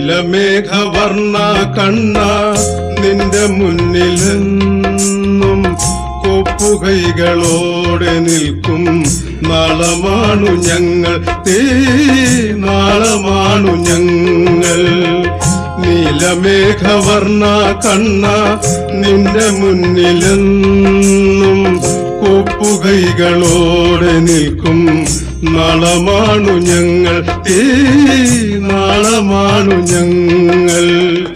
നീലമേഘവർണ്ണ കണ്ണ നിന്റെ മുന്നിൽ നിന്നും കൊപ്പുകൈകളോടെ നിൽക്കും നാളമാണു ഞങ്ങൾ തേ നാളമാണു ഞങ്ങൾ നീലമേഘവർണ്ണ കണ്ണ നിന്റെ മുന്നിൽ നിന്നും കൊപ്പുകൈകളോടെ നിൽക്കും നാളമാണു ഞങ്ങൾ തേ നാളമാണു ഞങ്ങൾ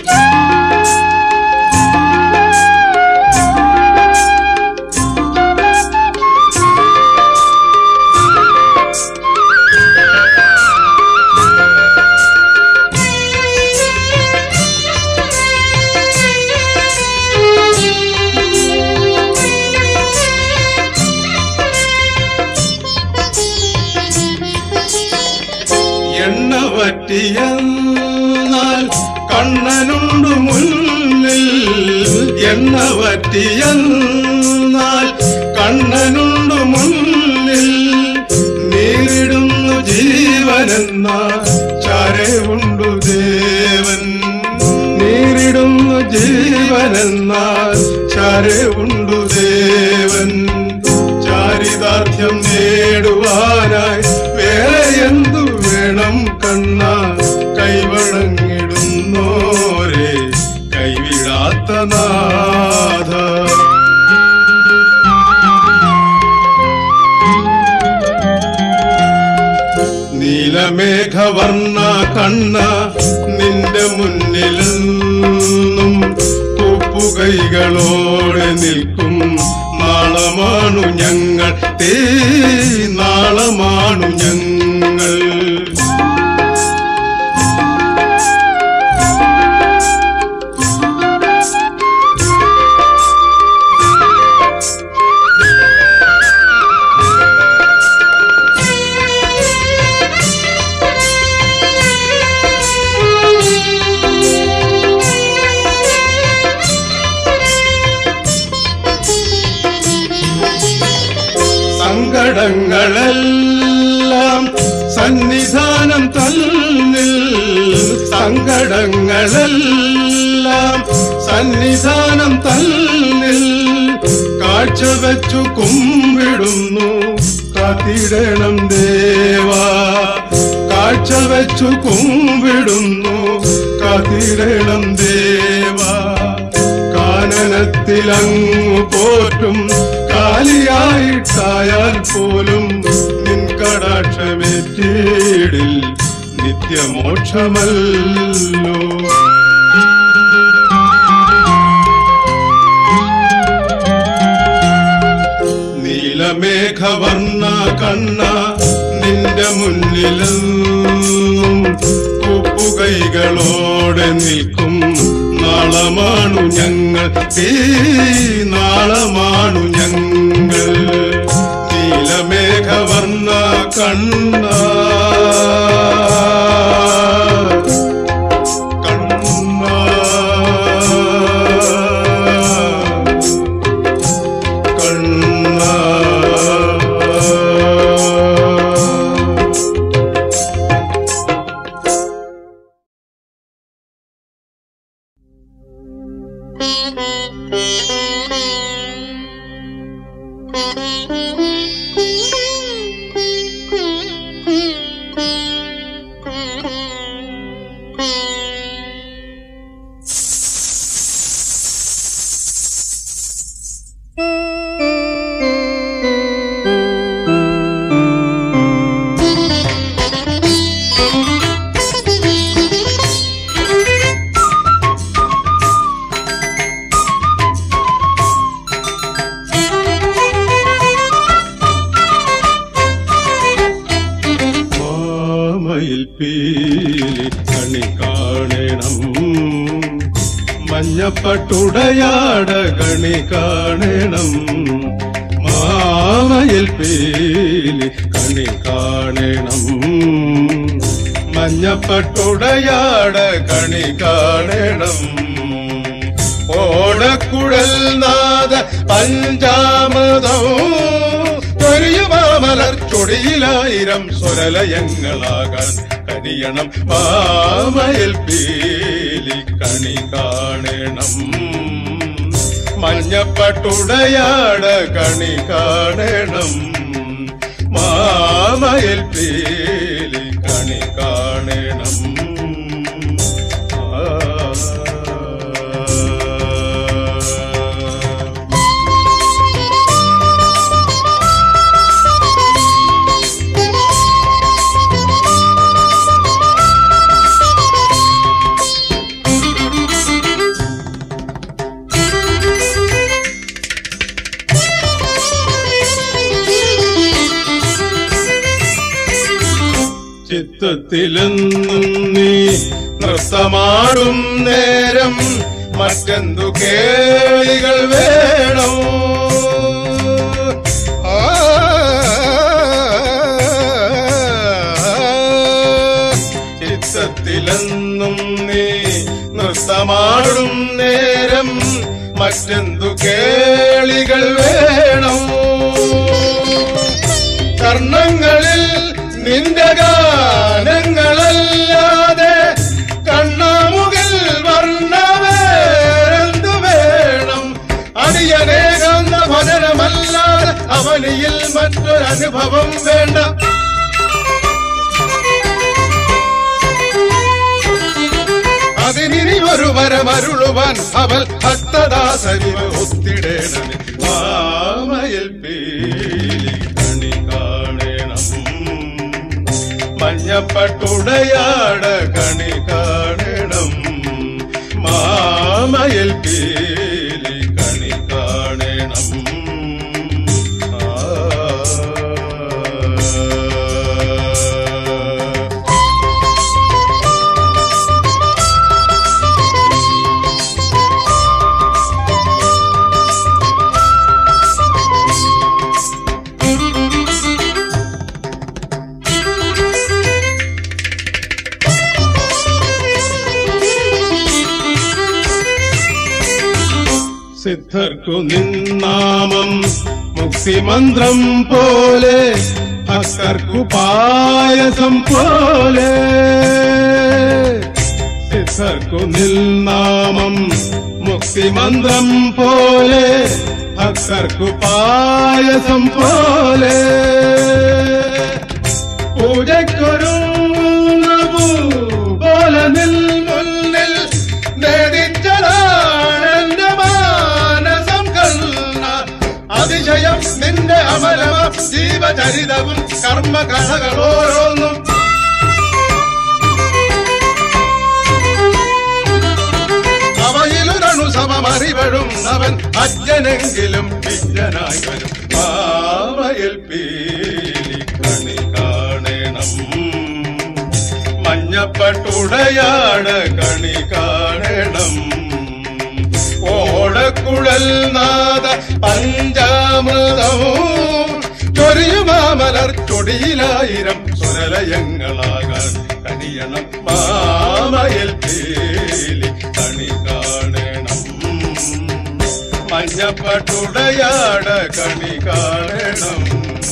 എണ്ണ വറ്റിയെന്നാൽ കണ്ണനുണ്ട് മുന്നിൽ എണ്ണ വറ്റിയെന്നാൽ കണ്ണനുണ്ട് മുന്നിൽ നേരിടുന്നു ജീവനെന്ന ചരവുണ്ടു ദേവൻ നേരിടുന്നു ജീവനെന്ന ചരവുണ്ടു ദേവൻ ചാരിതാർത്ഥ്യം നേടുവാനായി വേറെ എന്തു വേണം കണ്ണ കൈവണങ്ങിടുന്നോരെ കൈവിടാത്ത നാഥ നീലമേഘവർണ്ണ കണ്ണ നിന്റെ മുന്നിൽ നിന്നും കൊപ്പുകൈകളോടെ നിൽക്കും നാളമാണു ഞങ്ങൾ തേ നാളമാണു ഞങ്ങൾ സങ്കടങ്ങളെല്ലാം സന്നിധാനം തന്നിൽ സങ്കടങ്ങളെല്ലാം സന്നിധാനം തന്നിൽ കാഴ്ചവെച്ചു കുമ്പിടുന്നു കാത്തിടണം ദേവാ കാഴ്ചവെച്ചു കുമ്പിടുന്നു കാത്തിടണം ദേവാ കാനനത്തിലങ്ങു പോറ്റും കാലിയായിട്ടായാൽ പോലും നിൻ കടാക്ഷമേറ്റീടിൽ നിത്യമോക്ഷമല്ലോ നീലമേഘവർണ്ണ കണ്ണ നിന്റെ മുന്നിലെന്നും കുപ്പുകൈകളോടെ നിൽക്കും നാളമാണു ഞങ്ങൾ ഈ നാളമാണു ഞങ്ങൾ നീലമേഘവർണ്ണ കണ്ണ കണ്ണ കണ്ണ മാമയിൽ പീലി കണി കാണണം മഞ്ഞപ്പട്ടുടയാട കണി കാണണം മാമയിൽ പീലി കണി കാണണം മഞ്ഞപ്പട്ടുടയാട കണി കാണണം ഓടക്കുഴൽ നാദ പഞ്ചാമൃതം തൊരിയുമാമലർ ചൊടിയിലായിരം സ്വരലയങ്ങളാകാൻ കനിയണം മാമയിൽ പീലി കണി കാണണം മഞ്ഞപ്പട്ടുടയാട കണി കാണണം മാമയിൽ പീലി കണി കാണണം ആ ചിത്തത്തിലെന്നും നീ നൃത്തമാടും നേരം മറ്റെന്തു കേളികൾ വേണം ആ, ചിത്തത്തിലെന്നും നീ നൃത്തമാടും നേരം മറ്റെന്തു കേളികൾ വേണം കർണങ്ങളിൽ നിന്റെ ഗാനങ്ങളല്ലാതെ കണ്ണാമുകിൽ വർണ്ണവേറെന്തു വേണം അടിയനേകാന്ത ഭജനമല്ലാതെ അവനിയിൽ മറ്റൊരനുഭവം വേണ്ട അതിനി ഒരു വരമരുളുവാൻ അവൾ ഭക്തദാസരിവ ഒത്തിടേണമേ മാമയിൽ പീലി കണി കാണണം മഞ്ഞപ്പട്ടുടയാട കണി കാണണം മാമയിൽ പീലി കണി കാണണം ആ സിദ്ധർക്കു നിന്നാമം മുക്തിമന്ത്രം പോലെ ഭക്തർക്കു പായസം പോലെ സിദ്ധർക്കു നിന്നാമം മുക്തിമന്ത്രം പോലെ ഭക്തർക്കു പായസം പോലെ പൂജയ്ക്കൊരുങ്ങുന്ന പൂ പോലെ നിൽ മുന്നിൽ നേടിച്ചതാണെന്റെ മാനസം കണ്ണ അതിശയം നിന്റെ അമരമ ജീവചരിതവും കർമ്മകഥകളോരോന്നും അവയിലൊരണു സമമറിവഴും അവൻ അജ്ഞനെങ്കിലും വിജ്ഞനായി വരും മാമയിൽ പീലി കണി കാണണം മഞ്ഞപ്പട്ടുടയാണ് കണി കാണണം ഓടക്കുഴൽ നാദ പഞ്ചാമൃതവും ചൊരിയുമാമലർ ചൊടിയിലായിരം സുരലയങ്ങളാകാൻ കനിയണം മാമയിൽ പീലി കണി കാണണം മഞ്ഞപ്പട്ടുടയാട കണി കാണണം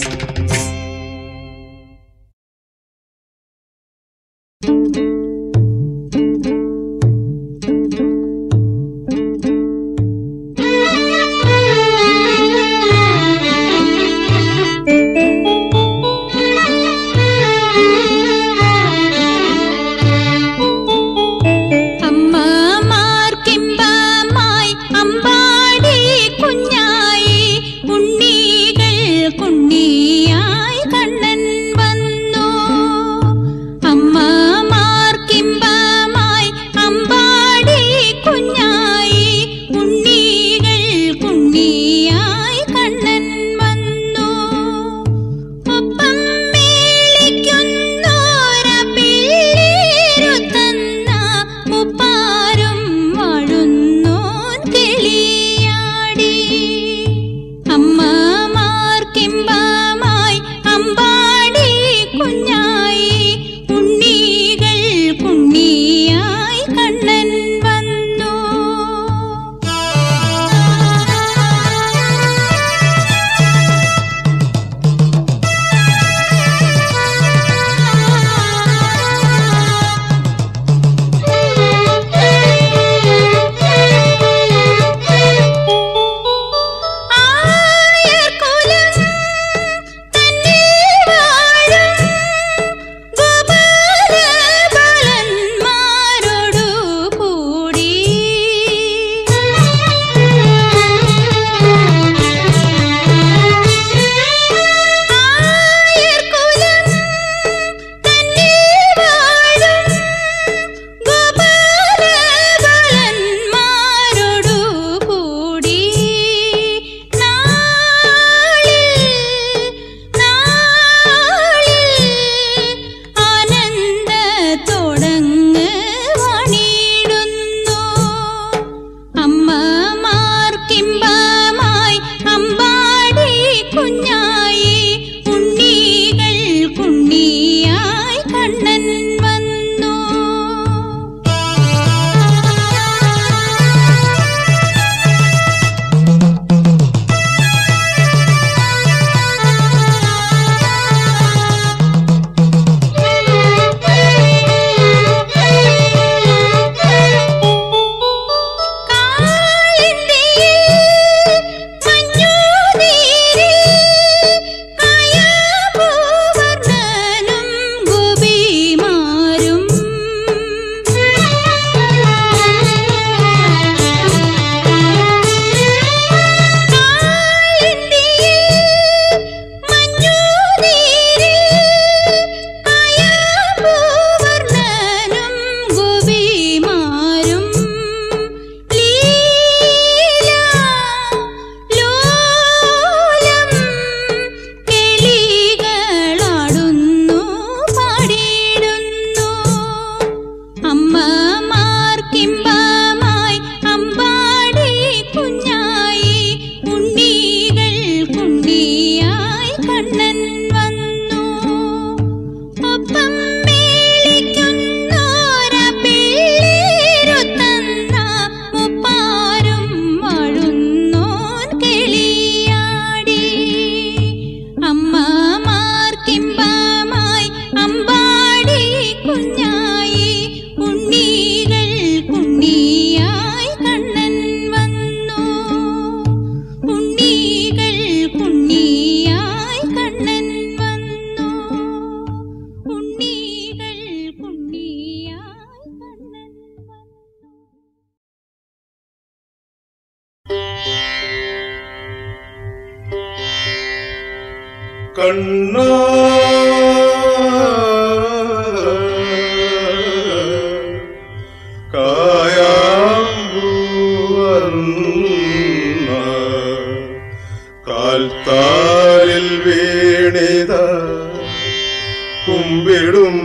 അമ്മമാർക്കിമ്പമായി അമ്പാടി കുഞ്ഞായി ഉണ്ണികൾ കുണ്ണി കായാമ്പൂവർണ്ണ കാൽത്താലിൽ വീണിത കുമ്പിടും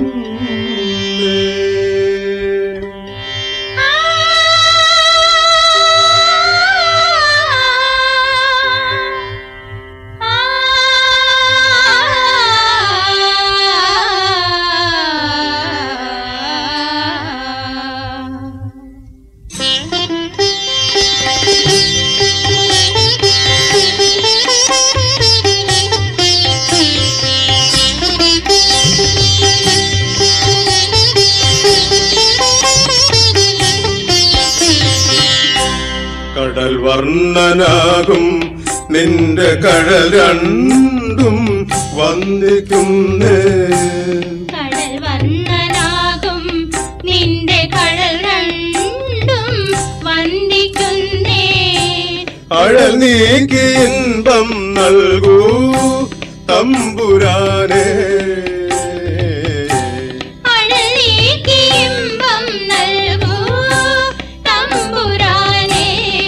കടൽ വർണ്ണനാകും നിന്റെ കടൽ രണ്ടും വന്ദിക്കുന്നേ കടൽ വർണ്ണനാകും നിന്റെ കടൽ രണ്ടും വന്ദിക്കുന്നേ അഴൽ നീക്കി ഇൻപം നൽകൂ തമ്പുരാനേ അഴൽ നീക്കി ഇമ്പം നൽകൂ തമ്പുരാനേ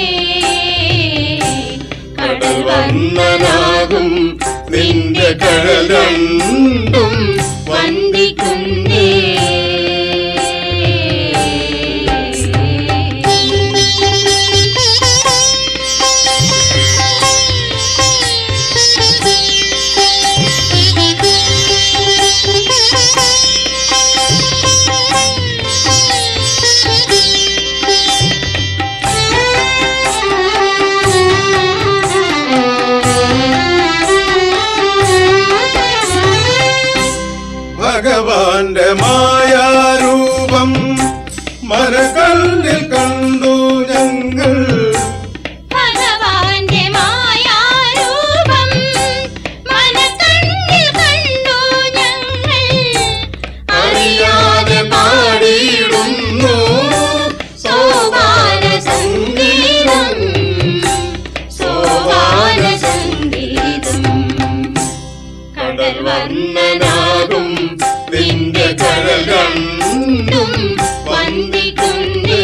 കടൽ വർണ്ണനാകും നിന്റെ കടൽ രണ്ടും വന്ദിക്കുന്നേ ഭഗവാന്റെ മായാരൂപം മരകല്ലിൽ കണ്ടു ഞങ്ങൾ ഭഗവാന്റെ മായാരൂപം മനക്കണ്ണിൽ കണ്ടു ഞങ്ങൾ അറിയാതെ പാടിയിടുന്നു സോപാന സംഗീതം സോപാന സംഗീതം കടൽ വർണ്ണനാകും നിന്റെ കടൽ രണ്ടും വന്ദിക്കുന്നേ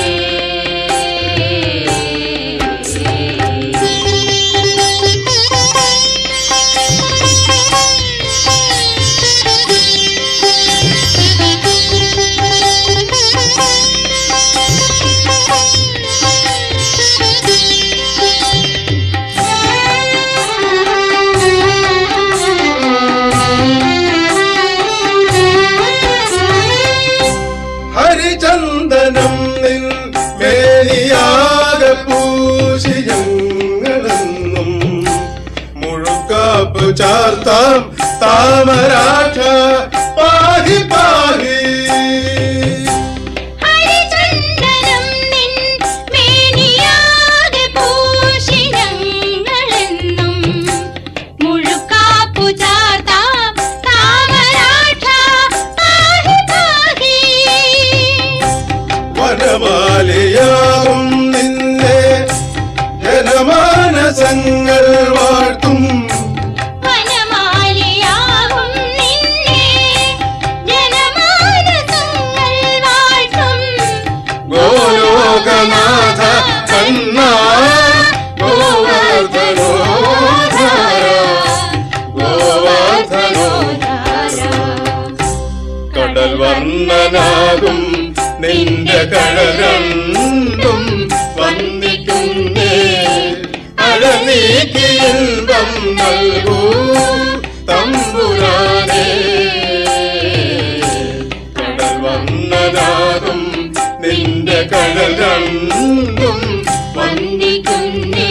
ഹരിചന്ദനം നിൻ മേനിയാകെ പൂശിയങ്ങളെന്നും മുഴുക്കാപ്പ് ചാർത്താം താമരാക്ഷ പാഹി പാഹി ഹരിചന്ദനം നിൻ മേനിയാകെ പൂശി ഞങ്ങളെന്നും മുഴുക്കാപ്പു ചാർത്താം താമരാക്ഷ പാഹി പാഹി വനമാലയാകും നിന്നെ ജനമാനസങ്ങൾ വാഴ്ത്തും വനമാലിയാകും നിന്നെ ജനമാനസങ്ങൾ വാഴ്ത്തും ഗോലോകനാഥ കണ്ണാ ഗോവർദ്ധനോധാര ഗോവർദ്ധനോധാര കടൽ വർണ്ണനാകും നിന്റെ കടലണ്ടും വന്ദിക്കുന്നേ അഴനീക്കി ഇൻപം നൽകൂ തമ്പുരാനേ കടൽ വർണ്ണനാകും നിന്റെ കടലണ്ടും വന്ദിക്കുന്നേ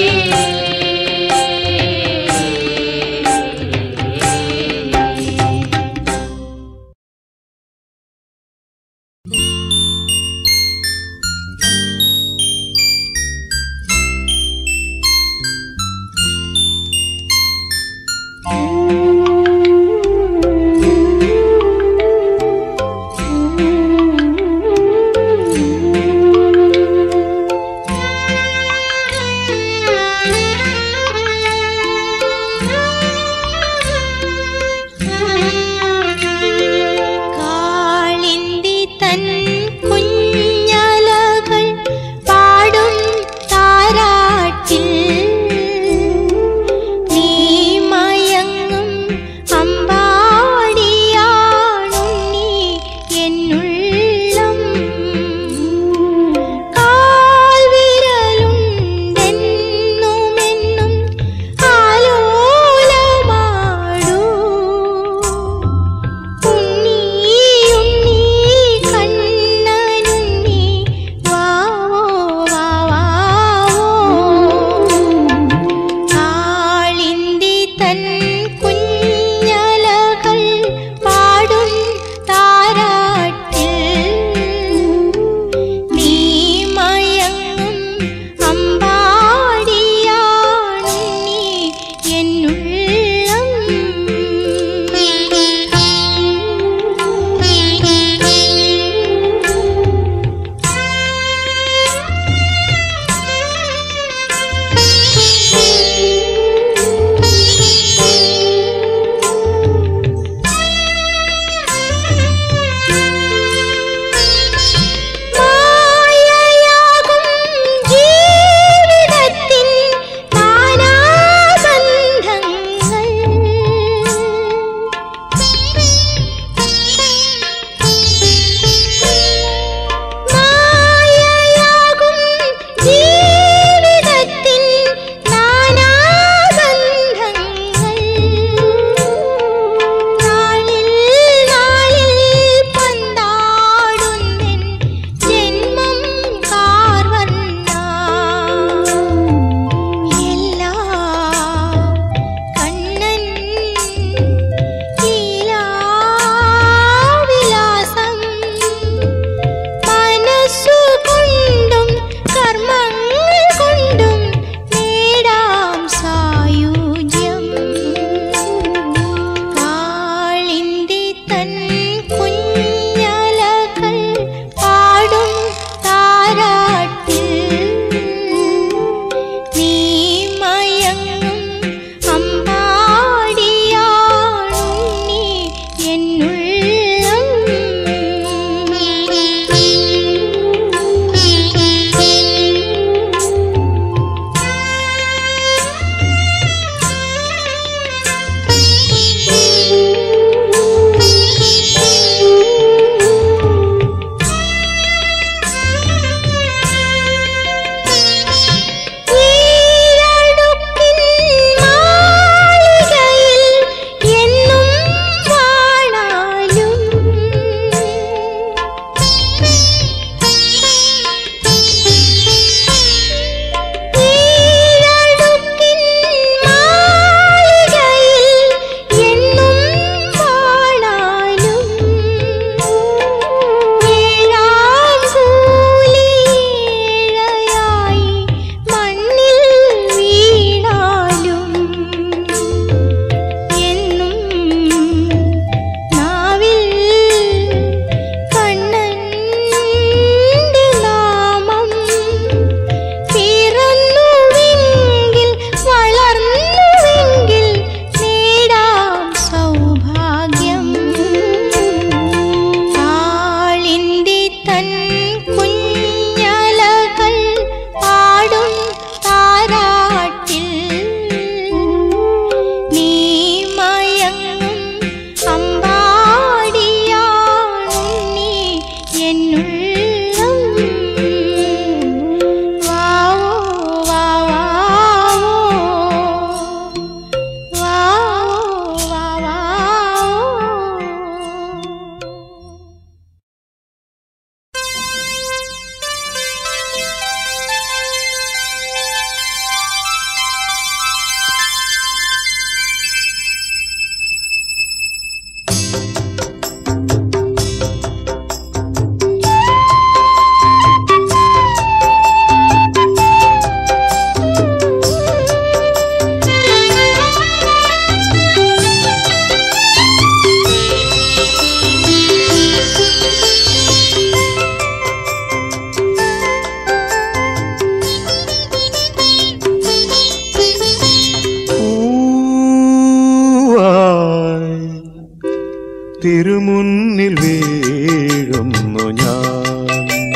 തിരുമുന്നിൽ വീഴുന്നു ഞാൻ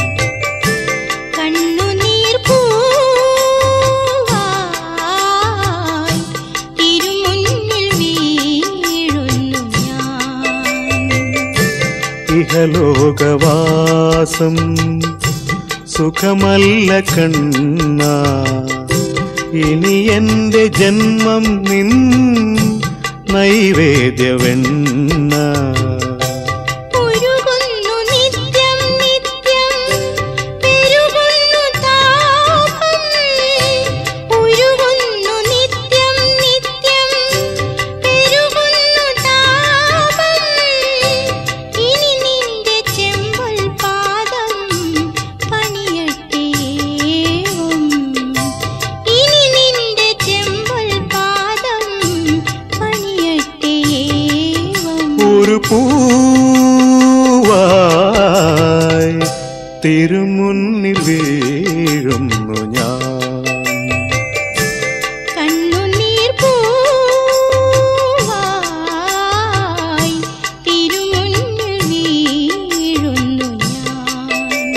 കണ്ണുനീർ പൂവായി തിരുമുന്നിൽ വീഴുന്നു ഞാൻ ഇഹലോകവാസം സുഖമല്ല കണ്ണ ഇനി എന്റെ ജന്മം നിൻ നൈവേദ്യവെണ്ണ ഉരുകുന്നു നിത്യം നിത്യം പെരുകുന്നു താപം ഉരുകുന്നു നിത്യം നിത്യം പെരുകുന്നു താപം ഇനി നിന്റെ ചെമ്പൽ പാദം പണിയട്ടേവും ഇനി നിന്റെ ചെമ്പൽ പാദം പണിയട്ടേവും ഒരു പൂവായി തിരുമുന്നിൽ വീഴുന്നു ഞാൻ കണ്ണുനീർ പൂവായി തിരുമുന്നിൽ വീഴുന്നു ഞാൻ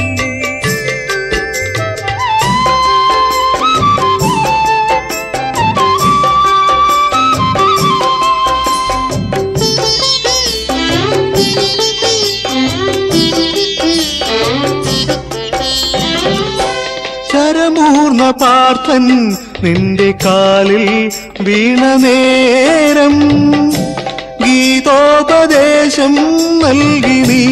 ശരമൂർന്ന പാർത്ഥൻ നിന്റെ കാലിൽ വീണ നേരം ഗീതോപദേശം നൽകി നീ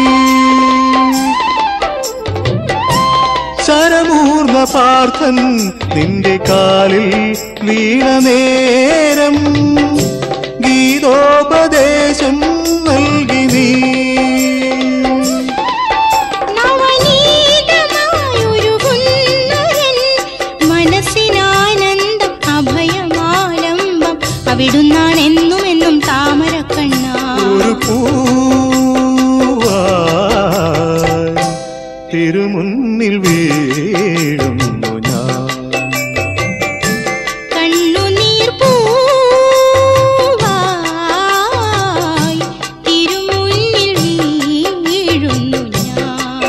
ശരമൂർന്ന പാർത്ഥൻ നിന്റെ കാലിൽ വീണ നേരം ഗീതോപദേശം നൽകി നീ നവനീതമായൊരുകുന്നൊരൻ മനസ്സിനാനന്ദം അഭയമാലംബം അവിടുന്നാണെന്നും എന്നും താമരക്കണ്ണ ഒരു പൂവായി തിരുമുന്നിൽ വീഴുന്നു ഞാൻ കണ്ണുനീർ പൂവായി തിരുമുന്നിൽ വീഴുന്നു ഞാൻ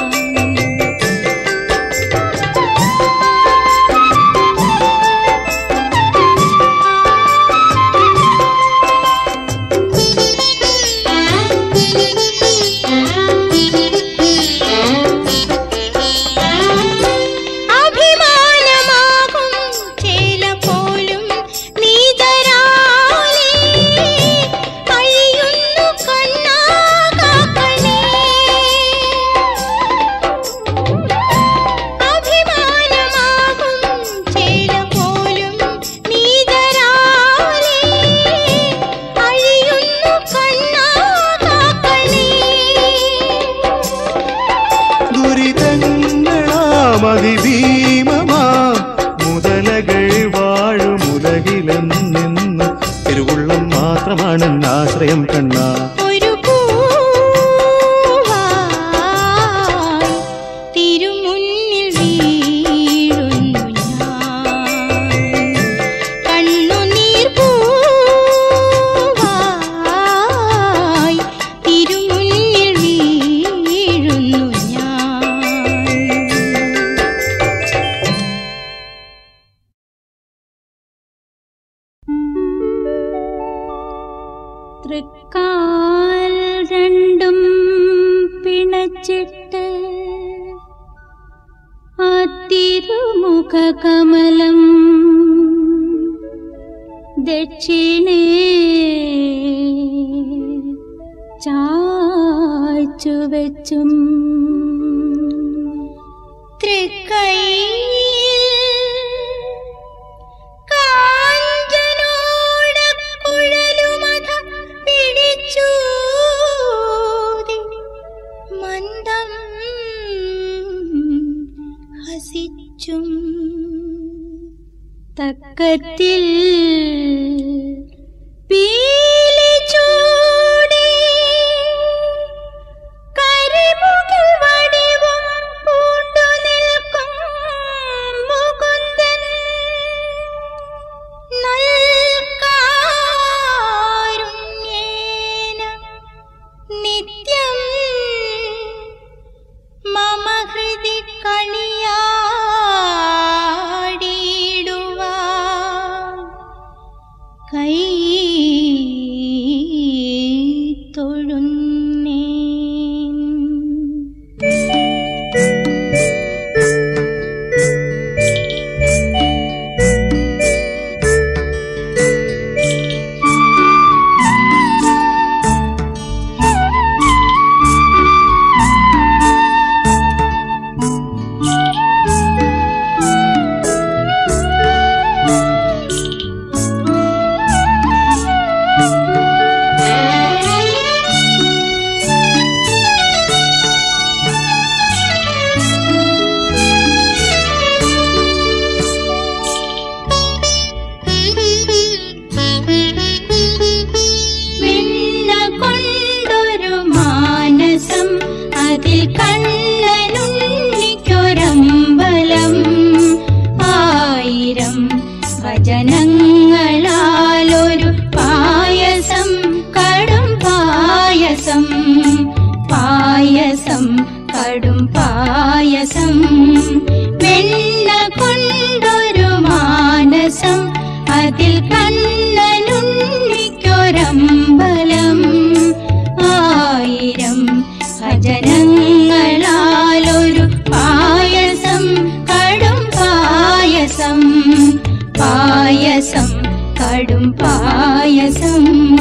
അഭിമാനമാകും ചേല പോലും നീതരാലേ അഴിയുന്നു കണ്ണാ കാക്കണേ അഭിമാനമാകും ചേല പോലും നീതരാലേ അഴിയുന്നു കണ്ണാ കാക്കണേ ദുരിതങ്ങളാമതിഭീമമാ മുതലകൾ വാഴുമുലകിലെന്നെന്ന് തിരുവുള്ളം മാത്രമാണ് ആശ്രയം കണ്ണ ഒരു പൂവായി തിരുമുന്നിൽ വീഴുന്നു ഞാൻ കണ്ണുനീർ പൂവായി തിരുമുന്നിൽ വീഴുന്നു ഞാൻ തൃക്കാൽ രണ്ടും പിണച്ചിട്ട് ആ തിരുമുഖ കമലം ദക്ഷിണേ ചായ്ച്ചു വെച്ചും തൃക്കൈ കാഞ്ചനോട കുഴലുമത പിടിച്ചൂതി മന്ദം ഹസിച്ചും തക്കത്തിൽ പീലി ചൂടി കരിമുകിൽ വടിവും പൂണ്ടു നിൽക്കും മുകുന്ദൻ നൽകാരുണ്യേന അതിൽ കണ്ണനുണ്ണിക്കൊരമ്പലം ആയിരം ഭജനങ്ങളാലൊരു പായസം കടും പായസം പായസം കടും പായസം വെണ്ണ കൊണ്ടൊരു മാനസം അതിൽ കണ്ണനുണ്ണിക്കൊരമ്പലം ആയിരം ഭജനങ്ങളാലൊരു പായസം കടും പായസം പായസം കടും പായസം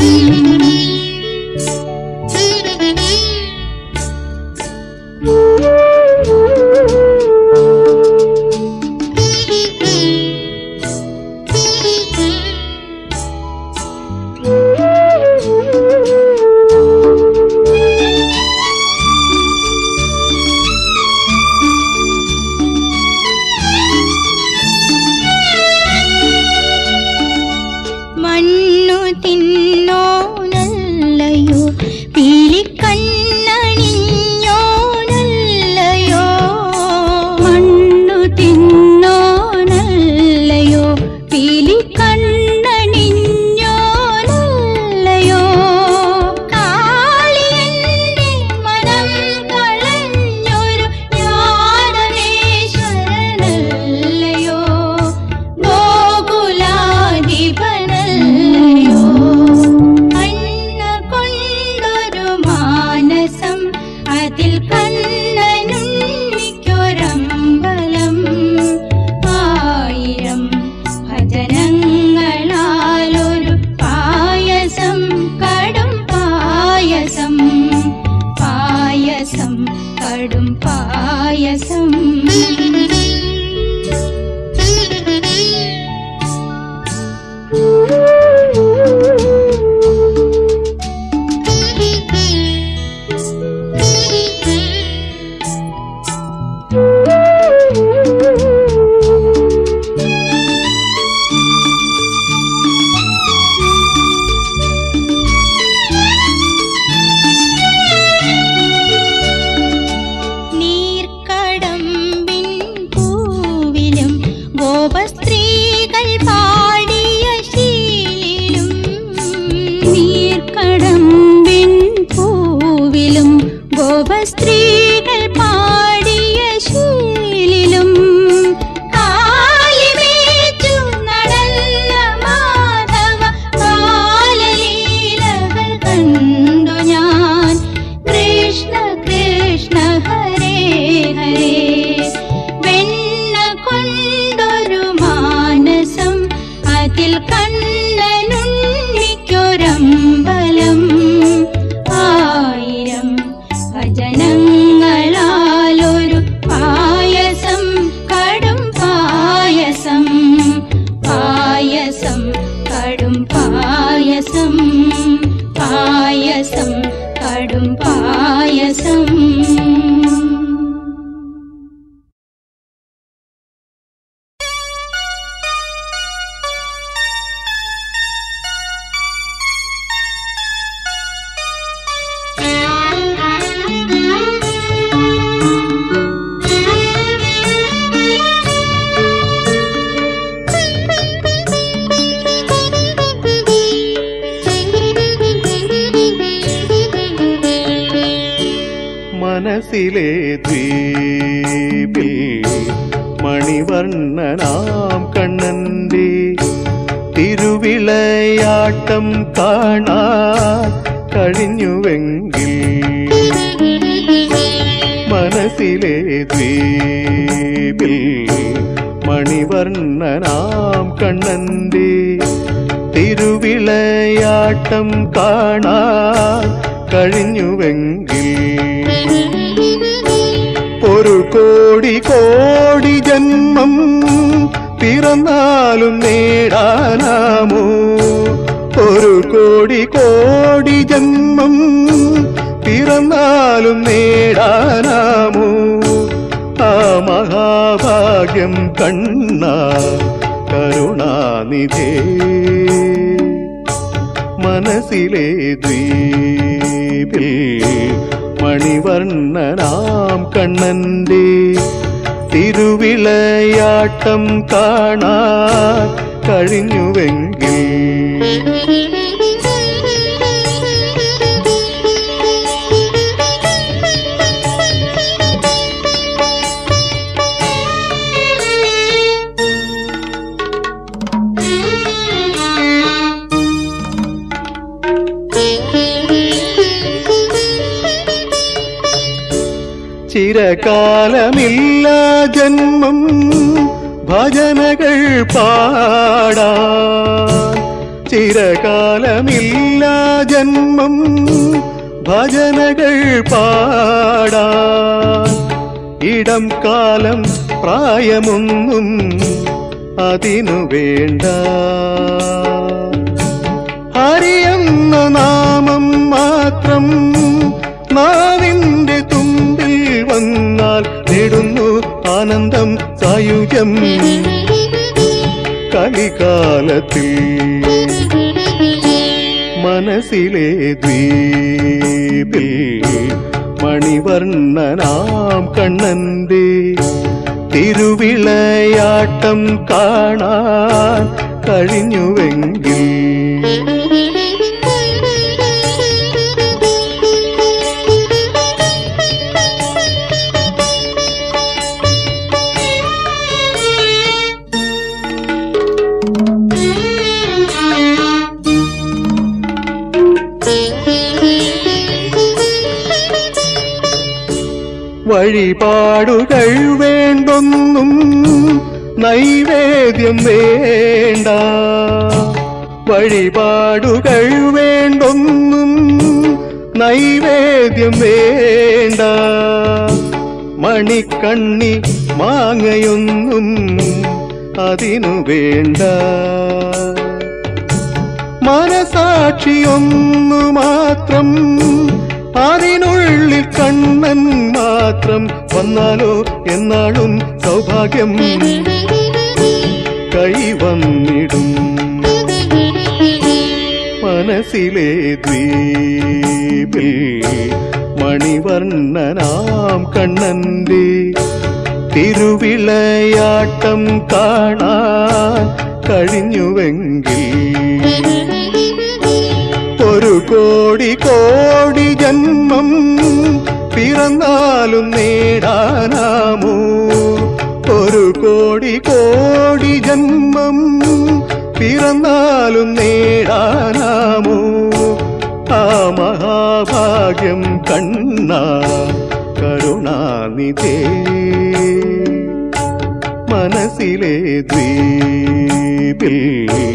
മണ്ണു തിന്നോനല്ലയോ പീലിക്കണ്ണണിഞ്ഞോനല്ലയോ മണ്ണു തിന്നോനല്ലയോ പീലിക്കണ്ണണിഞ്ഞോനല്ലയോ കാളിയന്റെ മനം കളഞ്ഞൊരു ജ്ഞാനേശ്വരനല്ലയോ ഗോകുലാധിപനല്ലയോ കണ്ണ കൊണ്ടൊരു മാനസം അതിൽ കണ്ണനുണ്ണിക്കൊരമ്പലം ആയിരം ഭജനങ്ങളാലൊരു പായസം കടും പായസം പായസം കടും പായസം നീർക്കടമ്പിൻ പൂവിലും ഗോപസ്ത്രീകൾ പാടിയ ശീലിലും നീർക്കടമ്പിൻ പൂവിലും ഗോപസ്ത്രീകൾ പാടിയ ശീലിലും കാലിമേച്ചു നടന്ന മാധവ ബാലലീലകൾ കണ്ടു ഞാൻ കൃഷ്ണ കൃഷ്ണ ഹരേ ഹരേ വെണ്ണ കൊണ്ടൊരു മാനസം അതിൽ കണ്ണനുണ്ണിക്കൊരമ്പലം ആയിരം ഭജനങ്ങളാലൊരു പായസം കടും പായസം പായസം കടും പായസം പായസം കടും പായസം മനസ്സിലെ ദ്വീപിൽ മണിവർണ്ണനാം കണ്ണന്റെ തിരുവിളയാട്ടം കാണാൻ കഴിഞ്ഞുവെങ്കിൽ മനസ്സിലെ ദ്വീപിൽ മണിവർണ്ണനാം കണ്ണന്റെ തിരുവിളയാട്ടം കാണാൻ കഴിഞ്ഞുവെങ്കിൽ ഒരു കോടി കോടി ജന്മം പിറന്നാലും നേടാനാമോ ഒരു കോടി കോടി ജന്മം പിറന്നാലും നേടാനാമോ ആ മഹാഭാഗ്യം കണ്ണ കരുണാനിധേ മനസ്സിലെ മനസ്സിലെ ദ്വീപിൽ മണിവർണ്ണനാം കണ്ണന്റെ തിരുവിളയാട്ടം കാണാൻ കഴിഞ്ഞുവെങ്കിൽ ചിരകാലമില്ല ജന്മം ഭജനകൾ പാടാൻ ചിരകാലമില്ല ജന്മം ഭജനകൾ പാടാൻ ഇടം കാലം പ്രായമൊന്നും അതിനു വേണ്ട ഹരിയെന്ന നാമം മാത്രം നാവിന്റെ തുമ്പിൽ വന്നാൽ നേടുന്നു ആനന്ദം സായുജം കലികാലത്തിൽ മനസ്സിലെ ദ്വീപിൽ മണിവർണ്ണനാം കണ്ണന്റെ തിരുവിളയാട്ടം കാണാൻ കഴിഞ്ഞുവെങ്കിൽ വഴിപാടുകൾ വേണ്ടൊന്നും നൈവേദ്യം വേണ്ട വഴിപാടുകൾ വേണ്ടൊന്നും നൈവേദ്യം വേണ്ട മണിക്കണ്ണി മാങ്ങയൊന്നും അതിനു വേണ്ട മനസാക്ഷിയൊന്നു മാത്രം അതിനുള്ളിൽ കണ്ണൻ മാത്രം വന്നാലോ എന്നാളും സൗഭാഗ്യം കൈവന്നിടും മനസ്സിലെ ദ്വീപിൽ മണിവർണ്ണനാം കണ്ണന്റെ തിരുവിളയാട്ടം കാണാൻ കഴിഞ്ഞുവെങ്കിൽ ഒരു കോടി കോടി ജന്മം പിറന്നാലും നേടാനാമോ ഒരു കോടി കോടി ജന്മം പിറന്നാലും നേടാനാമോ ആ മഹാഭാഗ്യം കണ്ണ കരുണാനിധേ മനസ്സിലെ ദ്വീപിൽ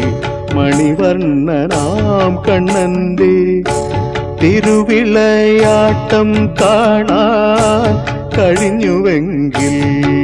മണിവർണ്ണനാം കണ്ണന്റെ തിരുവിളയാട്ടം കാണാൻ കഴിഞ്ഞുവെങ്കിൽ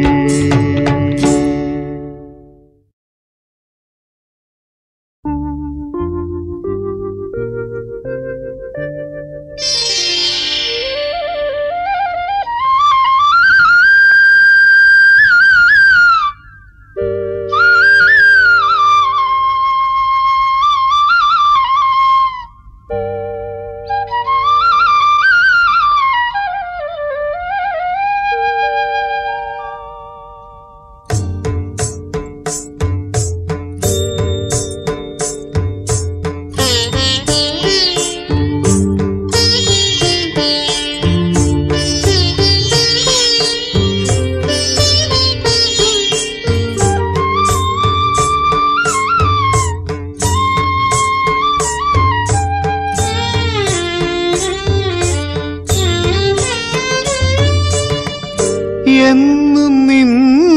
എന്നും നിൻ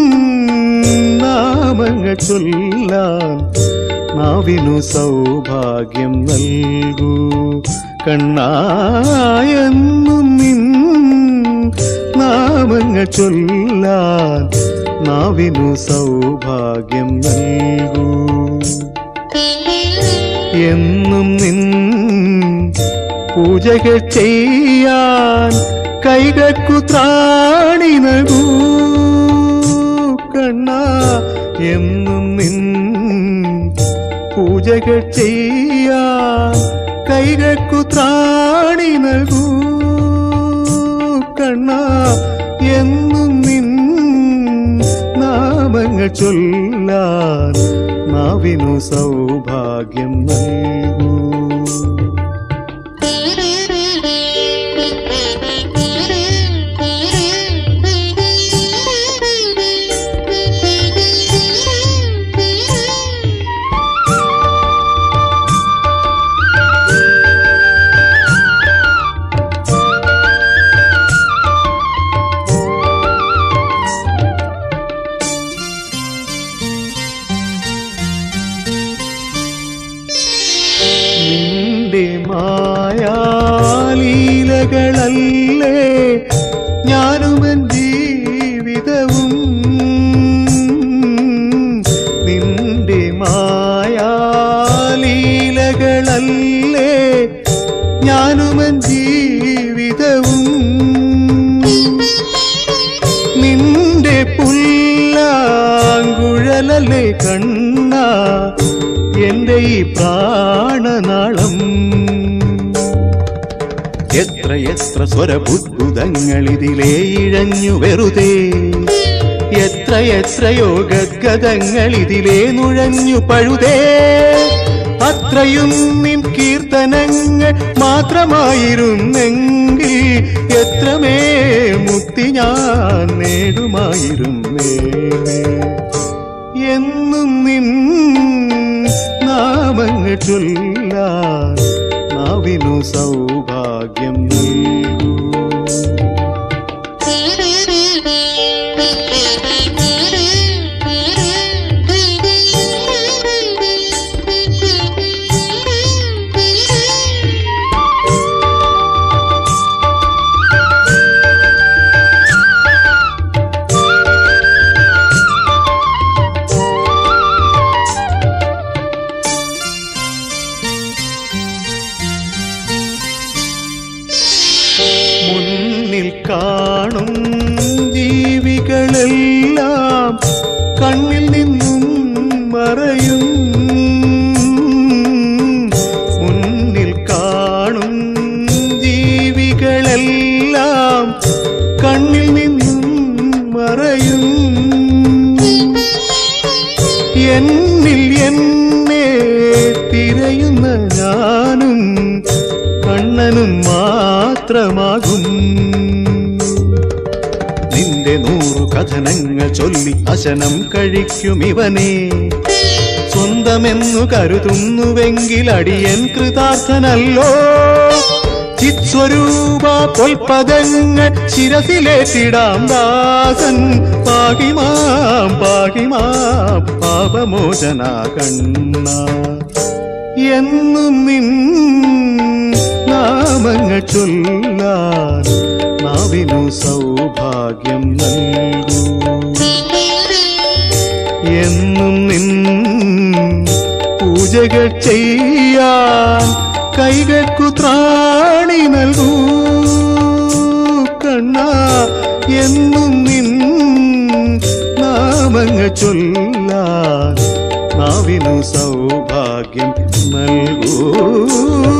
നാമങ്ങൾ ചൊല്ലാൻ നാവിനു സൗഭാഗ്യം നൽകൂ കണ്ണായെന്നും നിൻ നാമങ്ങൾ ചൊല്ലാൻ നാവിനു സൗഭാഗ്യം നൽകൂ എന്നും നിൻ പൂജകൾ ചെയ്യാൻ കൈകൾക്കു ത്രാണി നൽകൂ കണ്ണ എന്നും നിൻ പൂജകൾ ചെയ്യാൻ കൈകൾക്കു ത്രാണി നൽകൂ കണ്ണ എന്നും നിൻ നാമങ്ങൾ ചൊല്ലാൻ നാവിനു സൗഭാഗ്യം നൽകൂ നിന്റെ മായാലീലകളല്ലേ ഞാനുമൻ ജീവിതവും നിന്റെ മായാലീലകളല്ലേ ഞാനുമൻ ജീവിതവും നിന്റെ പുല്ലാങ്കുഴലല്ലേ കണ്ണ എന്റെ ഈ പ്രാണനാളം എത്ര എത്ര സ്വരബുദ്ഭുതങ്ങൾ ഇതിലേ ഇഴഞ്ഞു വെറുതെ എത്ര എത്രയോ ഗദ്ഗതങ്ങൾ ഇതിലേ നുഴഞ്ഞു പഴുതേ അത്രയും നിൻ കീർത്തനങ്ങൾ മാത്രമായിരുന്നെങ്കിൽ എത്രമേ മുക്തി ഞാൻ നേടുമായിരുന്നേ എന്നും നിൻ നാമങ്ങൾ ചൊല്ലാൻ നാവിനു സൗഭാഗ്യം നൽകൂ മുന്നിൽ കാണും ജീവികളെല്ലാം കണ്ണിൽ നിന്നും മറയും മുന്നിൽ കാണും ജീവികളെല്ലാം കണ്ണിൽ നിന്നും മറയും എന്നിൽ എന്നെ തിരയുന്ന ഞാനും കണ്ണനും മാത്രമാകും നിന്റെ നൂറു കഥനങ്ങൾ ചൊല്ലി അശനം കഴിക്കും ഇവനെ സ്വന്തമെന്നു കരുതുന്നുവെങ്കിൽ അടിയൻ കൃതാർത്ഥനല്ലോ ചിത്സ്വരൂപ പൊൽപദങ്ങൾ ശിരസിലേറ്റിടാം ദാസൻ പാകിമാം പാകിമാം പാപമോചന കണ്ണ എന്നും നിൻ നാമങ്ങൾ ചൊല്ലാൻ നാവിനു സൗഭാഗ്യം നൽകൂ എന്നും നിൻ പൂജകൾ ചെയ്യാൻ കൈകൾക്കു ത്രാണി നൽകൂ കണ്ണ എന്നും നിൻ നാമങ്ങൾ ചൊല്ലാൻ നാവിനു സൗഭാഗ്യം നൽകൂ